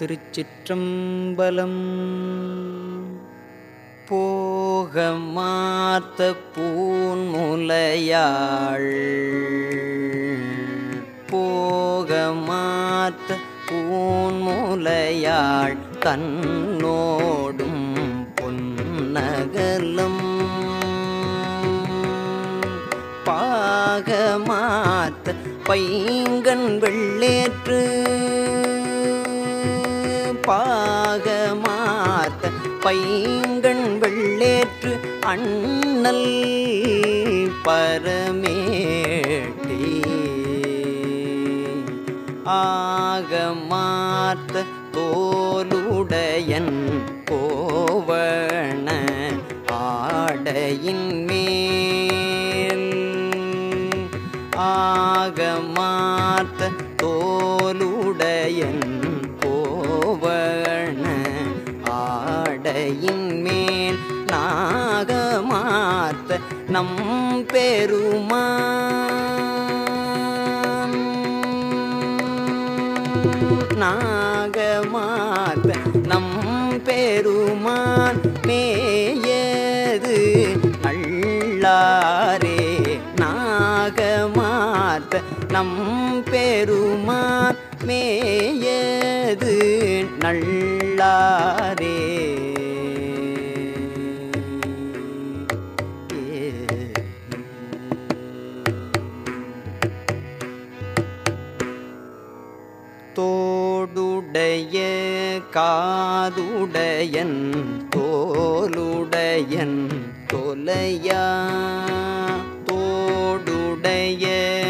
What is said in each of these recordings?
திருச்சிற்றம்பலம் போக மாத்த பூன்முலையாள் போக மாத்த பூன்முலையாள் தன்னோடும் பொன்னகலம் பாகமாத்த பைங்கண் வெள்ளேற்று பாகமாத்த பைங்கண் வெள்ளேற்று அண்ணல் பரமேட்டி ஆகமார்த்த தோலுடையன் கோவண ஆடையின் மேல் ஆகமார்த்த தோலுடையன் கோவண ஆடையின் மேல் நாகமார்த்த நம் பெருமான் நாகமார்த்த நம் பெருமான் மேயது நல்லாரே நாகமார்த்த நம் பெருமான் மேயது நல்லாரே தோடுடைய காதுடையன் தோலுடையன் தொலையா தோடுடைய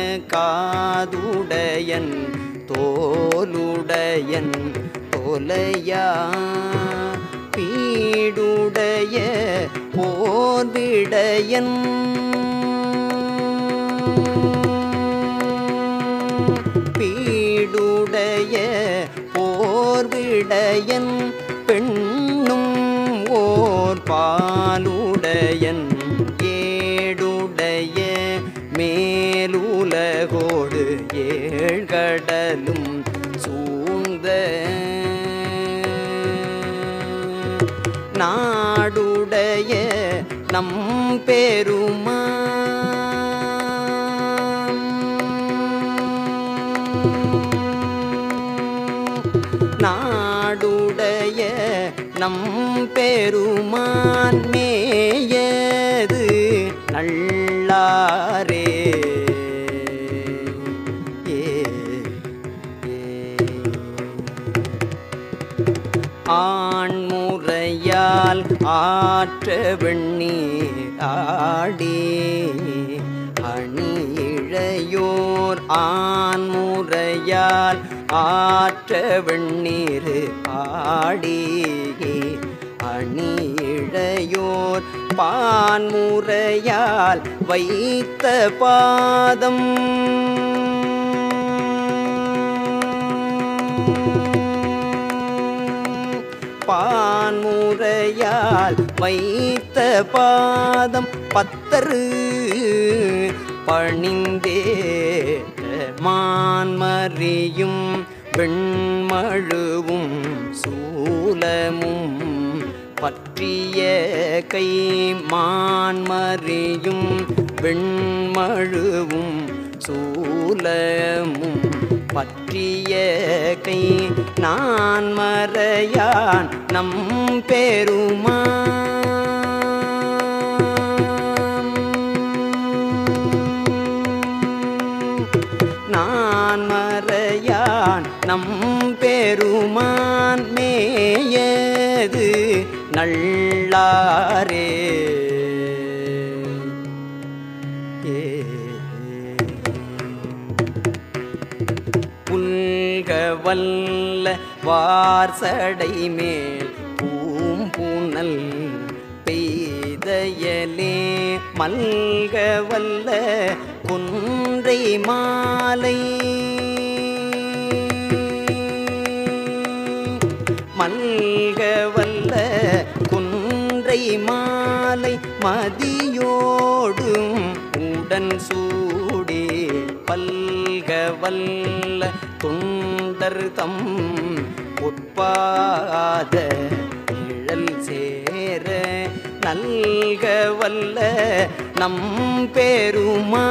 காதுடையன் தோலுடையன் தொலையா பீடுடைய போர்விடையன் பீடுடைய போர்விடையன் பெண்ணும் ஓர் பாலுடையன் ஏடுடைய மேலுலகோடு ஏழ்கடலும் சூழ்ந்த நாடுடைய நம் பெருமான் நாடுடைய நம் பெருமான் மேயது நல்லாரே ஏ ஆண்முறையால் ஆற்ற வெண்ணீர் ஆடி அணியிழையோர் ஆண்முறையால் ஆற்ற வெண்ணீர் ஆடி அணியிழையோர் பான்முறையால் வைத்த பாதம் பான்முறையால் வைத்த பாதம் பத்தரு பணிந்தே மான்மறியும் வெண்மழுவும் சூலமும் பற்றிய கை மான்மறியும் வெண்மழுவும் சூலமும் பற்றிய கை நான் மறையான் நம் பெருமான் நான் மறையான் நம் பெருமான் மேயது நல்லாரே ஏ புல்க வல்ல வார்சடை மேல் பூம்புனல் பெய்தயலே மல்க வல்ல குன்றை மாலை மல்க வல்ல குன்றை மாலை மதியோடும் உடன் சூடி பல்க வல்ல தொண்டர் தம் பொற்பாத நிழல் சேர நல்க வல்ல நம் பெருமா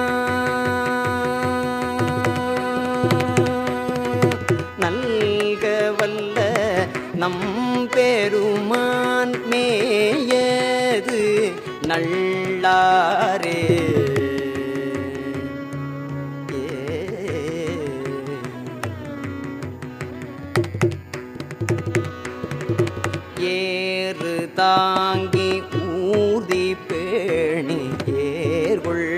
நல்க வல்ல நம் பெருமான் மேயது நல்லாரே ஏறு தாங்கி ஊதி பேணி ஏர்கொள்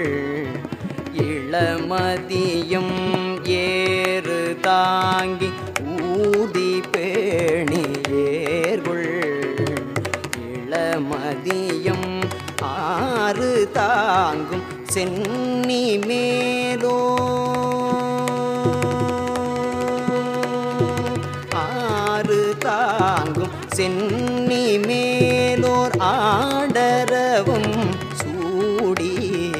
இளமதியம் ஏறு தாங்கி ஊதி பேணி ஏர்கொள் இளமதியம் ஆறு தாங்கும் சென்னி மேலோ ஆறு தாங்கும் சென்னி மேலோர் ஆடரவும் சூடி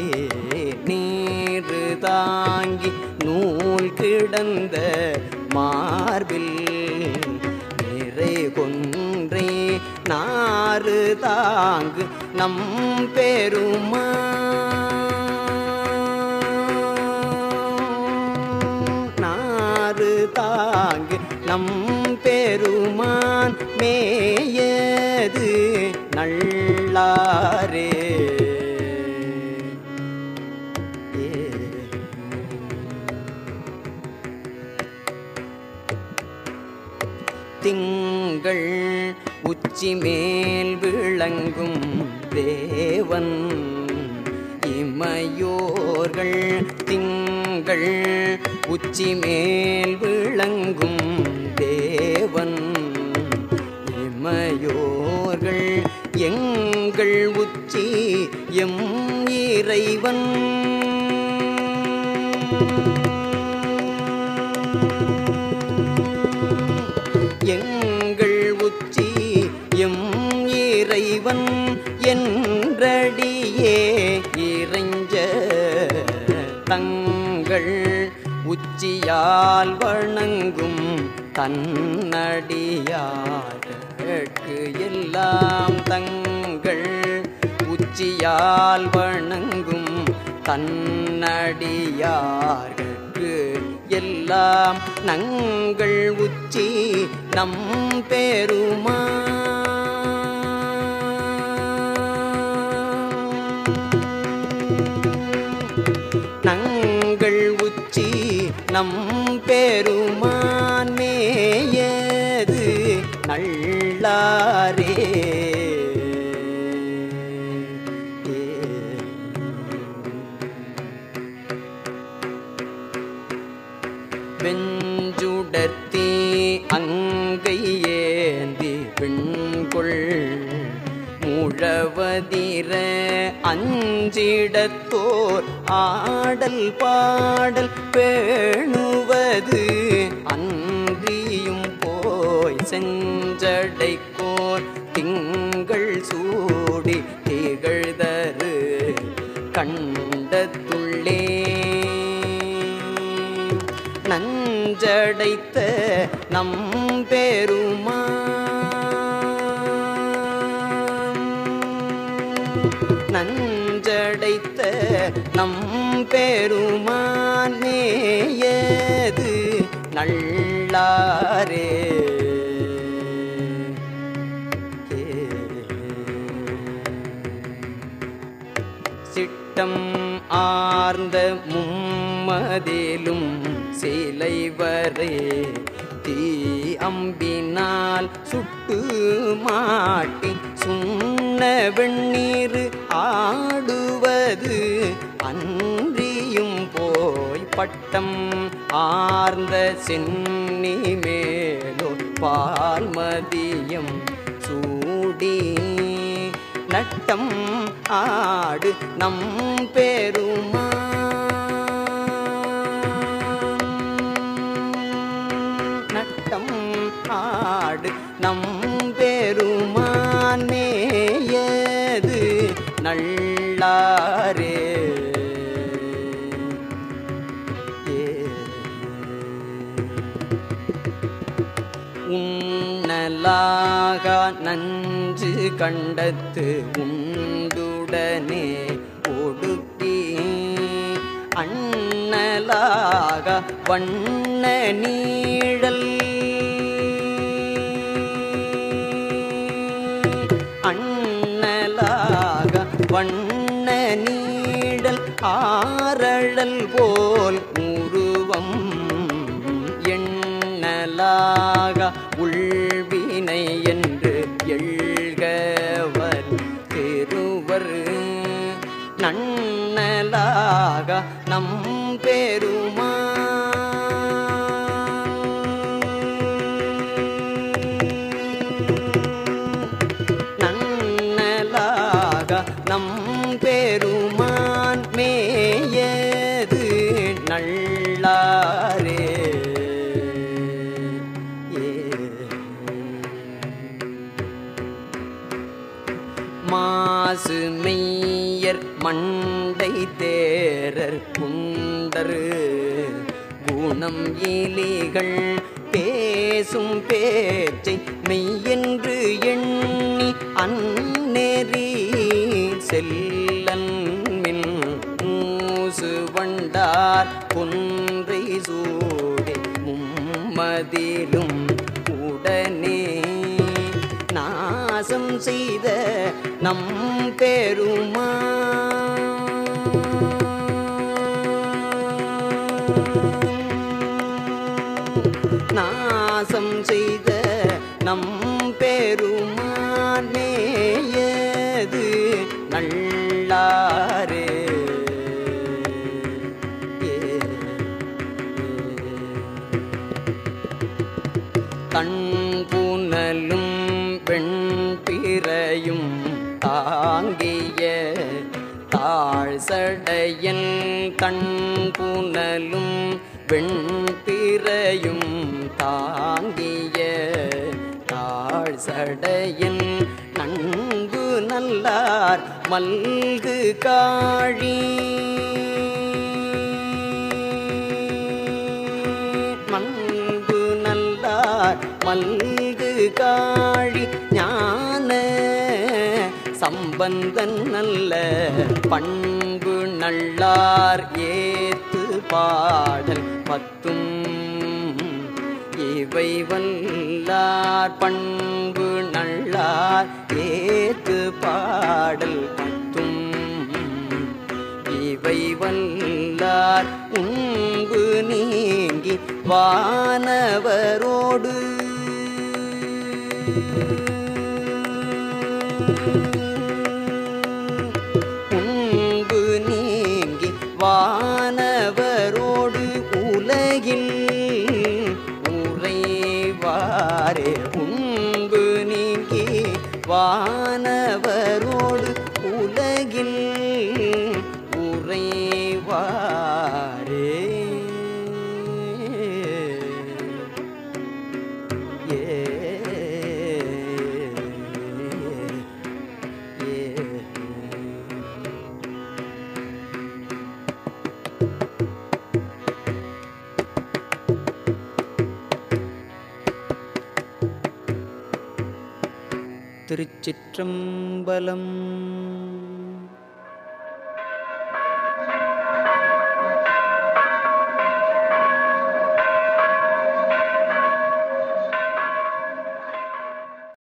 நீரு தாங்கி நூல் கிடந்த மார்பில் நிறை கொன்றே நாறு தாங்கு நம் பெருமா நாறு தாங்கு நம் பெருமான் மேயது நல்லாரே திங்கள் உச்சி மேல் விளங்கும் தேவன் இமையோர்கள் திங்கள் உச்சி மேல் விளங்கும் தேவன் இமையோர்கள் எங்கள் உச்சி எம் இறைவன் எங்கள் உச்சி எம் இறைவன் என்றடியே இறைஞ்ச தங்கள் உச்சியால் வணங்கும் தன்னடியார்க்கு எல்லாம் தங்கள் உச்சியால் வணங்கும் தன்னடியார்க்கு எல்லாம் நங்கள் உச்சி நம் பெருமா நங்கள் உச்சி நம் பெருமான் மேயது நல்லாரே வெஞ்சுடர்த்தி அங்கை ஏந்தி பெண்கொள் முழவதிர அஞ்சிடத்தோர் ஆடல் பாடல் பேணுவது அன்றியும் போய் செஞ்சடைக்கோர் திங்கள் சூடி திகழ்தரு கண்டத்துள்ளே நஞ்சடைத்த நம் பெருமா நஞ்சடைத்த நம் பெருமான் மேயது நல்லாரே சிட்டம் ஆர்ந்த மும்மதிலும் சிலை வரை தீ அம்பினால் சுட்டு மாட்டி சுண்ண வெண்ணீர் ஆடுவது அன்றியும் போய் பட்டம் ஆர்ந்த சென்னி மேலோ பால்மதியம் சூடி நட்டம் ஆடு நம் பெருமா நட்டம் ஆடு நம் பெருமான் மேயது நல்லாரே உண்ணலாக நஞ்சு கண்டத்து உண்டுடனே ஒடுக்கி அண்ணலாக வண்ண நீழல் அண்ணலாக வண்ண நீழல் ஆரழல் போல் உருவம் எண்ணலாக உள்வினை என்று எழ்கவர் திருவர் நன்னலாக நம் பெருமா நன்னலாக நம் பெருமான் மேயது நல்லாரே மாசு மெய்யர் மண்டை தேரர் குண்டரு குணம் இலிகள் பேசும் பேச்சை மெய்யென்று எண்ணி அந்நெறி செல்லன் மின் மூசு வண்டார் கொன்றை சூடி மும்மதிலும் உடனே நாசம் செய்த நம் பெருமா நாசம் செய்த நம் பெருமான் மேயது நல்லாரே கண் புனலும் வெண்பிறையும் தாங்கிய தாழ் சடையன் கண் புனலும் வெண்பிறையும் தாங்கிய தாழ் சடையன் நன்கு நல்லார் மல்கு காழி மண்பு நல்லார் மல்கு காழி ஞான சம்பந்தன் நல்ல பண்பு நல்லார் ஏத்து பாடல் பத்தும் இவை வல்லார் பண்பு நல்லார் ஏத்து பாடல் பத்தும் இவை வல்லார் உங்கு நீங்கி வானவரோடு உங்கு நீங்கி வானவரோடு உலகில் உறைவாரே உங்கு நீங்கி வானவரோடு உலகில் உறைவாரே திருச்சிற்றம்பலம்